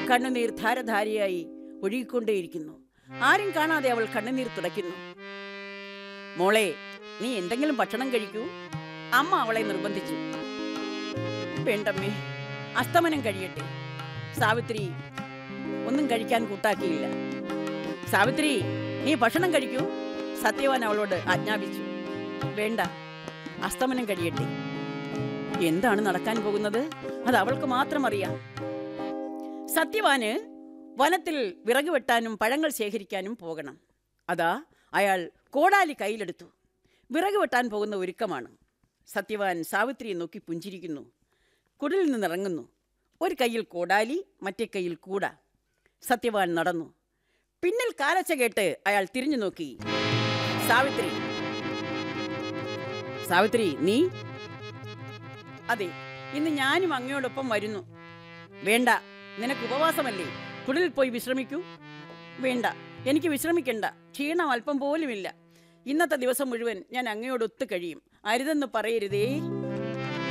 കണ്ണുനീർ ധാരധാരയായി ഒഴുകിക്കൊണ്ടേയിരിക്കുന്നു ആരും കാണാതെ അവൾ കണ്ണുനീർ തുടയ്ക്കുന്നു മോളെ നീ എന്തെങ്കിലും ഭക്ഷണം കഴിക്കൂ അമ്മ അവളെ നിർബന്ധിച്ചു വേണ്ടമ്മേ അസ്തമനം കഴിയട്ടെ സാവിത്രി ഒന്നും കഴിക്കാൻ കൂട്ടാക്കിയില്ല സാവിത്രി നീ ഭക്ഷണം കഴിക്കൂ സത്യവാൻ അവളോട് ആജ്ഞാപിച്ചു വേണ്ട അസ്തമനം കഴിയട്ടെ എന്താണ് നടക്കാൻ പോകുന്നത് അത് അവൾക്ക് മാത്രം അറിയാം സത്യവാന് വനത്തിൽ വിറക് വെട്ടാനും പഴങ്ങൾ ശേഖരിക്കാനും പോകണം അതാ അയാൾ കോടാലി കയ്യിലെടുത്തു വിറക് വെട്ടാൻ പോകുന്ന ഒരുക്കമാണ് സത്യവാൻ സാവിത്രിയെ നോക്കി പുഞ്ചിരിക്കുന്നു കുടിലിൽ നിന്നിറങ്ങുന്നു ഒരു കയ്യിൽ കോടാലി മറ്റേ കയ്യിൽ കൂട സത്യവാൻ നടന്നു പിന്നിൽ കാലച്ച കേട്ട് അയാൾ തിരിഞ്ഞു നോക്കി സാവിത്രി സാവിത്രി നീ അതെ ഇന്ന് ഞാനും അങ്ങയോടൊപ്പം വരുന്നു വേണ്ട നിനക്ക് ഉപവാസമല്ലേ കുടിലിൽ പോയി വിശ്രമിക്കൂ വേണ്ട എനിക്ക് വിശ്രമിക്കണ്ട ക്ഷീണം അല്പം പോലുമില്ല ഇന്നത്തെ ദിവസം മുഴുവൻ ഞാൻ അങ്ങയോടൊത്ത് കഴിയും അരുതെന്ന് പറയരുതേ